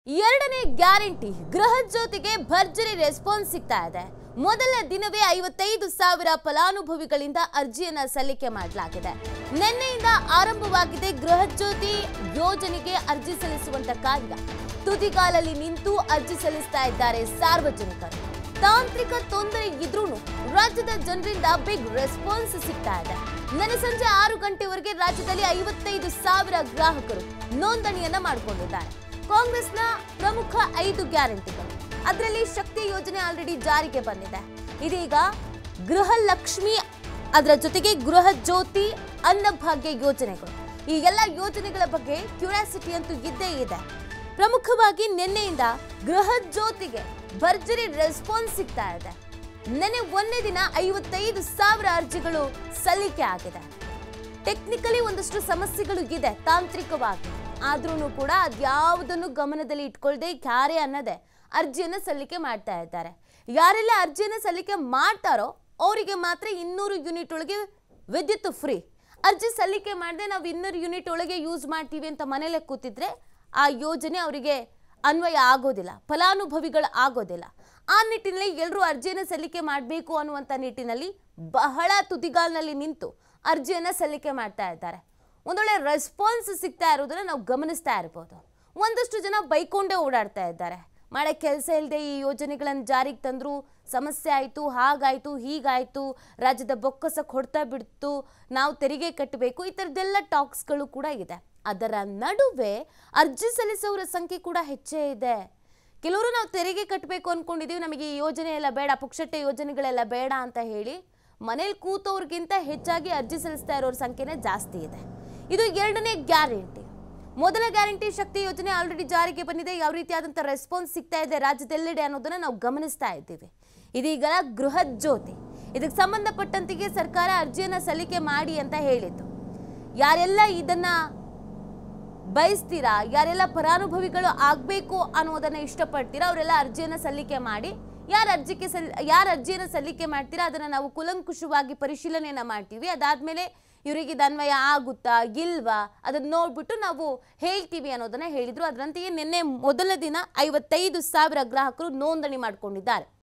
ಎರಡನೇ ಗ್ಯಾರಂಟಿ ಗೃಹ ಜ್ಯೋತಿಗೆ ಭರ್ಜರಿ ರೆಸ್ಪಾನ್ಸ್ ಸಿಗ್ತಾ ಇದೆ ಮೊದಲ ದಿನವೇ ಐವತ್ತೈದು ಸಾವಿರ ಫಲಾನುಭವಿಗಳಿಂದ ಅರ್ಜಿಯನ್ನ ಸಲ್ಲಿಕೆ ಮಾಡಲಾಗಿದೆ ನಿನ್ನೆಯಿಂದ ಆರಂಭವಾಗಿದೆ ಗೃಹ ಜ್ಯೋತಿ ಯೋಜನೆಗೆ ಅರ್ಜಿ ಸಲ್ಲಿಸುವಂತ ಕಾರ್ಯ ತುದಿಗಾಲಲ್ಲಿ ನಿಂತು ಅರ್ಜಿ ಸಲ್ಲಿಸ್ತಾ ಇದ್ದಾರೆ ಸಾರ್ವಜನಿಕರು ತಾಂತ್ರಿಕ ತೊಂದರೆ ಇದ್ರೂ ರಾಜ್ಯದ ಜನರಿಂದ ಬಿಗ್ ರೆಸ್ಪಾನ್ಸ್ ಸಿಗ್ತಾ ಇದೆ ನಿನ್ನೆ ಸಂಜೆ ಆರು ಗಂಟೆವರೆಗೆ ರಾಜ್ಯದಲ್ಲಿ ಐವತ್ತೈದು ಸಾವಿರ ಗ್ರಾಹಕರು ನೋಂದಣಿಯನ್ನ ಮಾಡಿಕೊಂಡಿದ್ದಾರೆ ಕಾಂಗ್ರೆಸ್ನ ಪ್ರಮುಖ ಐದು ಗ್ಯಾರಂಟಿಗಳು ಅದರಲ್ಲಿ ಶಕ್ತಿ ಯೋಜನೆ ಆಲ್ರೆಡಿ ಜಾರಿಗೆ ಬಂದಿದೆ ಇದೀಗ ಗೃಹ ಲಕ್ಷ್ಮಿ ಅದರ ಜೊತೆಗೆ ಗೃಹ ಜ್ಯೋತಿ ಅನ್ನಭಾಗ್ಯ ಯೋಜನೆಗಳು ಈ ಎಲ್ಲ ಯೋಜನೆಗಳ ಬಗ್ಗೆ ಕ್ಯೂರಿಯಾಸಿಟಿ ಅಂತೂ ಇದ್ದೇ ಇದೆ ಪ್ರಮುಖವಾಗಿ ನಿನ್ನೆಯಿಂದ ಗೃಹ ಜ್ಯೋತಿಗೆ ಭರ್ಜರಿ ರೆಸ್ಪಾನ್ಸ್ ಸಿಗ್ತಾ ಇದೆ ನಿನ್ನೆ ಒಂದೇ ದಿನ ಐವತ್ತೈದು ಸಾವಿರ ಅರ್ಜಿಗಳು ಸಲ್ಲಿಕೆ ಆಗಿದೆ ಟೆಕ್ನಿಕಲಿ ಒಂದಷ್ಟು ಸಮಸ್ಯೆಗಳು ಇದೆ ತಾಂತ್ರಿಕವಾಗಿ ಆದ್ರೂ ಕೂಡ ಅದ್ಯಾವುದನ್ನು ಗಮನದಲ್ಲಿ ಇಟ್ಕೊಳ್ದೆ ಕ್ಯಾರೆ ಅನ್ನದೆ ಅರ್ಜಿಯನ್ನ ಸಲ್ಲಿಕೆ ಮಾಡ್ತಾ ಇದ್ದಾರೆ ಯಾರೆಲ್ಲ ಅರ್ಜಿಯನ್ನ ಸಲ್ಲಿಕೆ ಮಾಡ್ತಾರೋ ಅವರಿಗೆ ಮಾತ್ರ ಇನ್ನೂರು ಯೂನಿಟ್ ಒಳಗೆ ವಿದ್ಯುತ್ ಫ್ರೀ ಅರ್ಜಿ ಸಲ್ಲಿಕೆ ಮಾಡದೆ ನಾವು ಇನ್ನೂರು ಯೂನಿಟ್ ಒಳಗೆ ಯೂಸ್ ಮಾಡ್ತೀವಿ ಅಂತ ಮನೇಲೆ ಕೂತಿದ್ರೆ ಆ ಯೋಜನೆ ಅವರಿಗೆ ಅನ್ವಯ ಆಗೋದಿಲ್ಲ ಫಲಾನುಭವಿಗಳು ಆಗೋದಿಲ್ಲ ಆ ನಿಟ್ಟಿನಲ್ಲಿ ಎಲ್ಲರೂ ಅರ್ಜಿಯನ್ನು ಸಲ್ಲಿಕೆ ಮಾಡಬೇಕು ಅನ್ನುವಂಥ ನಿಟ್ಟಿನಲ್ಲಿ ಬಹಳ ತುದಿಗಾಲ್ನಲ್ಲಿ ನಿಂತು ಅರ್ಜಿಯನ್ನು ಸಲ್ಲಿಕೆ ಮಾಡ್ತಾ ಇದ್ದಾರೆ ಒಂದೊಳ್ಳೆ ರೆಸ್ಪಾನ್ಸ್ ಸಿಗ್ತಾ ಇರೋದನ್ನ ನಾವು ಗಮನಿಸ್ತಾ ಇರ್ಬೋದು ಒಂದಷ್ಟು ಜನ ಬೈಕೊಂಡೇ ಓಡಾಡ್ತಾ ಇದ್ದಾರೆ ಮಾಡೋ ಕೆಲಸ ಇಲ್ಲದೆ ಈ ಯೋಜನೆಗಳನ್ನು ಜಾರಿಗೆ ತಂದ್ರು ಸಮಸ್ಯೆ ಆಯಿತು ಹಾಗಾಯಿತು ಹೀಗಾಯಿತು ರಾಜ್ಯದ ಬೊಕ್ಕಸಕ್ಕೆ ಹೊಡ್ತಾ ಬಿಡ್ತು ನಾವು ತೆರಿಗೆ ಕಟ್ಟಬೇಕು ಈ ಥರದ್ದೆಲ್ಲ ಟಾಕ್ಸ್ಗಳು ಕೂಡ ಇದೆ ಅದರ ನಡುವೆ ಅರ್ಜಿ ಸಲ್ಲಿಸೋರ ಸಂಖ್ಯೆ ಕೂಡ ಹೆಚ್ಚೇ ಇದೆ ಕೆಲವರು ನಾವು ತೆರಿಗೆ ಕಟ್ಟಬೇಕು ಅಂದ್ಕೊಂಡಿದ್ದೀವಿ ನಮಗೆ ಈ ಯೋಜನೆ ಎಲ್ಲ ಬೇಡ ಪುಕ್ಷಟ್ಟೆ ಯೋಜನೆಗಳೆಲ್ಲ ಬೇಡ ಅಂತ ಹೇಳಿ ಮನೇಲಿ ಕೂತವ್ರಿಗಿಂತ ಹೆಚ್ಚಾಗಿ ಅರ್ಜಿ ಸಲ್ಲಿಸ್ತಾ ಇರೋರ ಸಂಖ್ಯೆನೇ ಜಾಸ್ತಿ ಇದೆ ಇದು ಎರಡನೇ ಗ್ಯಾರಂಟಿ ಮೊದಲ ಗ್ಯಾರಂಟಿ ಶಕ್ತಿ ಯೋಜನೆ ಆಲ್ರೆಡಿ ಜಾರಿಗೆ ಬಂದಿದೆ ಯಾವ ರೀತಿಯಾದಂಥ ರೆಸ್ಪಾನ್ಸ್ ಸಿಗ್ತಾ ಇದೆ ರಾಜ್ಯದೆಲ್ಲೆಡೆ ಅನ್ನೋದನ್ನ ನಾವು ಗಮನಿಸ್ತಾ ಇದ್ದೀವಿ ಇದೀಗ ಗೃಹ ಜ್ಯೋತಿ ಇದಕ್ಕೆ ಸಂಬಂಧಪಟ್ಟಂತೆಗೆ ಸರ್ಕಾರ ಅರ್ಜಿಯನ್ನ ಸಲ್ಲಿಕೆ ಮಾಡಿ ಅಂತ ಹೇಳಿತ್ತು ಯಾರೆಲ್ಲ ಇದನ್ನ ಬಯಸ್ತೀರಾ ಯಾರೆಲ್ಲ ಫಲಾನುಭವಿಗಳು ಆಗಬೇಕು ಅನ್ನೋದನ್ನ ಇಷ್ಟಪಡ್ತೀರಾ ಅವರೆಲ್ಲ ಅರ್ಜಿಯನ್ನ ಸಲ್ಲಿಕೆ ಮಾಡಿ ಯಾರು ಅರ್ಜಿಗೆ ಸಲ್ ಯಾರು ಅರ್ಜಿಯನ್ನು ಸಲ್ಲಿಕೆ ಮಾಡ್ತೀರಾ ಅದನ್ನ ನಾವು ಕುಲಂಕುಷವಾಗಿ ಪರಿಶೀಲನೆಯನ್ನ ಮಾಡ್ತೀವಿ ಅದಾದ್ಮೇಲೆ ಇವರಿಗೆ ಇದು ಅನ್ವಯ ಆಗುತ್ತಾ ಇಲ್ವಾ ಅದನ್ನ ನೋಡ್ಬಿಟ್ಟು ನಾವು ಹೇಳ್ತೀವಿ ಅನ್ನೋದನ್ನ ಹೇಳಿದ್ರು ಅದರಂತೆಯೇ ನಿನ್ನೆ ಮೊದಲ ದಿನ ಐವತ್ತೈದು ಸಾವಿರ ಗ್ರಾಹಕರು ನೋಂದಣಿ ಮಾಡ್ಕೊಂಡಿದ್ದಾರೆ